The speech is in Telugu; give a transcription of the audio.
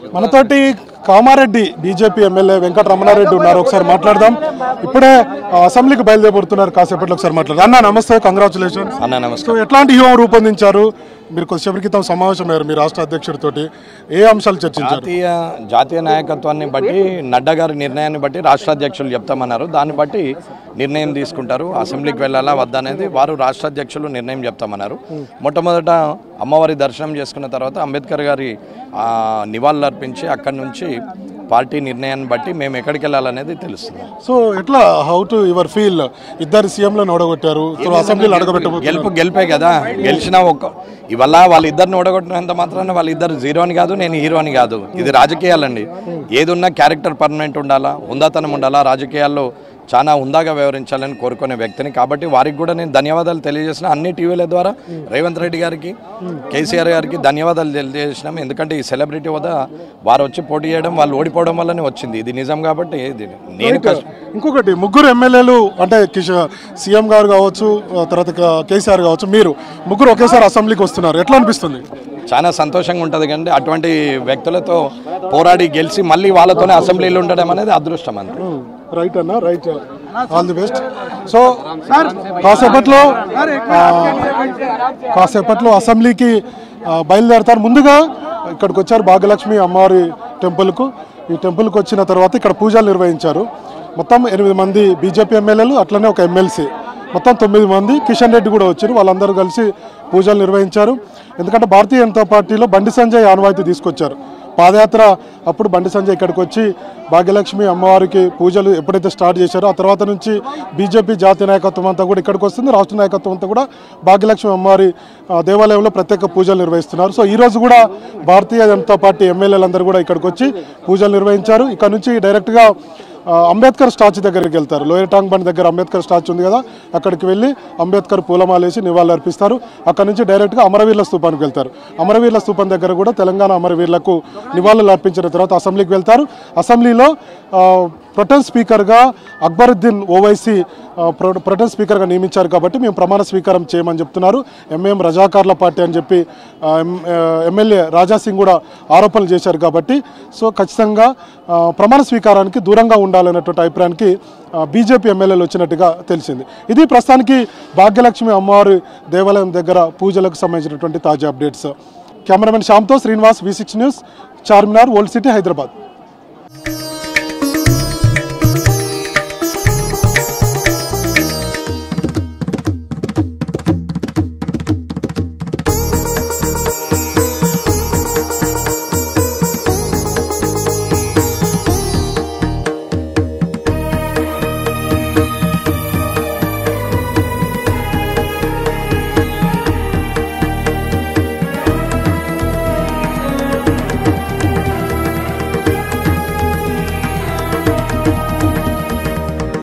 మనతోటి కామారెడ్డి బీజేపీ ఎమ్మెల్యే వెంకటరమణారెడ్డి ఉన్నారు ఒకసారి మాట్లాడదాం ఇప్పుడే ఆ, అసెంబ్లీకి బయలుదేరుతున్నారు కాసేపట్లో ఒకసారి మాట్లాడదాం అన్న నమస్తే కంగ్రాచులేషన్ అన్న నమస్కారం సో ఎట్లాంటి వ్యూహం రూపొందించారు మీరు కొద్దిసేపటి క్రితం సమావేశమయ్యారు మీ రాష్ట్ర అధ్యక్షుడితోటి ఏ అంశాలు చర్చించారు జాతీయ జాతీయ నాయకత్వాన్ని బట్టి నడ్డా గారి నిర్ణయాన్ని బట్టి రాష్ట్ర అధ్యక్షులు చెప్తామన్నారు దాన్ని బట్టి నిర్ణయం తీసుకుంటారు అసెంబ్లీకి వెళ్ళాలా వద్దా అనేది వారు రాష్ట్ర అధ్యక్షులు నిర్ణయం చెప్తామన్నారు మొట్టమొదట అమ్మవారి దర్శనం చేసుకున్న తర్వాత అంబేద్కర్ గారి ఆ, నివాళులు అర్పించి అక్కడి నుంచి పార్టీ నిర్ణయాన్ని బట్టి మేము ఎక్కడికి వెళ్ళాలనేది తెలుస్తుంది సో ఎట్లా హౌ టు యువర్ ఫీల్ ఇద్దరు సీఎంలను ఓడగొట్టారు సో అసెంబ్లీలో అడగబెట్టబోతున్నారు గెలుపు గెలిపే కదా గెలిచిన ఒక్క ఇవల్ల వాళ్ళిద్దరిని ఓడగొట్టినంత మాత్రాన వాళ్ళిద్దరు జీరో అని కాదు నేను హీరో అని కాదు ఇది రాజకీయాలండి ఏదున్నా క్యారెక్టర్ పర్మనెంట్ ఉండాలా హుందాతనం ఉండాలా రాజకీయాల్లో చాలా హుందాగా వ్యవహరించాలని కోరుకునే వ్యక్తిని కాబట్టి వారికి కూడా నేను ధన్యవాదాలు తెలియజేసిన అన్ని టీవీల ద్వారా రేవంత్ రెడ్డి గారికి కేసీఆర్ గారికి ధన్యవాదాలు తెలియజేసినాం ఎందుకంటే ఈ సెలబ్రిటీ వద్ద వారు వచ్చి పోటీ చేయడం వాళ్ళు ఓడిపోవడం వల్లనే వచ్చింది ఇది నిజం కాబట్టి ఇది నేను కష్ట- ఇంకొకటి ముగ్గురు ఎమ్మెల్యేలు అంటే కిషోర్ సీఎం గారు కావచ్చు ఆ తర్వాత క- కేసీఆర్ కావచ్చు మీరు ముగ్గురు ఒకేసారి అసెంబ్లీకి వస్తున్నారు ఎట్లా అనిపిస్తుంది చాలా సంతోషంగా ఉంటుంది కానీ అటువంటి వ్యక్తులతో పోరాడి గెలిచి మళ్ళీ వాళ్ళతోనే అసెంబ్లీలో ఉండడం అనేది అదృష్టం అంతే రైట్ అన్న right all the best so కాసేపట్లో ఆ, కాసేపట్లో అసెంబ్లీకి ఆ, బయలుదేరతారు ముందుగా ఇక్కడికి వచ్చారు భాగ్యలక్ష్మి అమ్మవారి టెంపుల్కు ఈ టెంపుల్కి వచ్చిన తర్వాత ఇక్కడ పూజలు నిర్వహించారు మొత్తం ఎనిమిది మంది బీజేపీ ఎమ్మెల్యేలు అట్లనే ఒక ఎమ్మెల్సీ మొత్తం తొమ్మిది మంది కిషన్ రెడ్డి కూడా వచ్చారు వాళ్ళందరూ కలిసి పూజలు నిర్వహించారు ఎందుకంటే భారతీయ జనతా పార్టీలో బండి సంజయ్ ఆనవాయితీ తీసుకొచ్చారు పాదయాత్ర అప్పుడు బండి సంజయ్ ఇక్కడికి వచ్చి భాగ్యలక్ష్మి అమ్మవారికి పూజలు ఎప్పుడైతే స్టార్ట్ చేశారో ఆ తర్వాత నుంచి బీజేపీ జాతీయ నాయకత్వం అంతా కూడా ఇక్కడికి వస్తుంది రాష్ట్ర నాయకత్వం అంతా కూడా భాగ్యలక్ష్మి అమ్మవారి ఆ, దేవాలయంలో ప్రత్యేక పూజలు నిర్వహిస్తున్నారు సో ఈ రోజు కూడా భారతీయ జనతా పార్టీ ఎమ్మెల్యేలందరూ కూడా ఇక్కడికి వచ్చి పూజలు నిర్వహించారు ఇక్కడ నుంచి డైరెక్ట్గా ఆ, అంబేద్కర్ స్టాచ్యూ దగ్గరికి వెళ్తారు లోయర్ టాంగ్ బండ్ దగ్గర అంబేద్కర్ స్టాచ్యూ ఉంది కదా అక్కడికి వెళ్ళి అంబేద్కర్ పూలమాలేసి నివాళులు అర్పిస్తారు అక్కడ నుంచి డైరెక్ట్గా అమరవీరుల స్తూపానికి వెళ్తారు అమరవీరుల స్తూపం దగ్గర కూడా తెలంగాణ అమరవీరులకు నివాళులు అర్పించిన తర్వాత అసెంబ్లీకి వెళ్తారు అసెంబ్లీలో ఆ, ప్రొటెన్ స్పీకర్గా అక్బరుద్దీన్ ఓవైసీ ఆ, ప్రొ- ప్రొటెన్ స్పీకర్గా నియమించారు కాబట్టి మేము ప్రమాణ స్వీకారం చేయమని చెప్తున్నారు ఎంఏఎం రజాకార్ల పార్టీ అని చెప్పి ఆ, ఎం- ఆ, ఎమ్మెల్యే రాజా సింగ్ కూడా ఆరోపణలు చేశారు కాబట్టి సో ఖచ్చితంగా ఆ, ప్రమాణ స్వీకారానికి దూరంగా ఉండాలనేటువంటి అభిప్రాయానికి ఆ, బీజేపీ ఎమ్మెల్యేలు వచ్చినట్టుగా తెలిసింది ఇది ప్రస్తుతానికి భాగ్యలక్ష్మి అమ్మవారి దేవాలయం దగ్గర పూజలకు సంబంధించినటువంటి తాజా అప్డేట్స్ కెమెరామెన్ శ్యామ్తో Srinivas V six news Charminar old city Hyderabad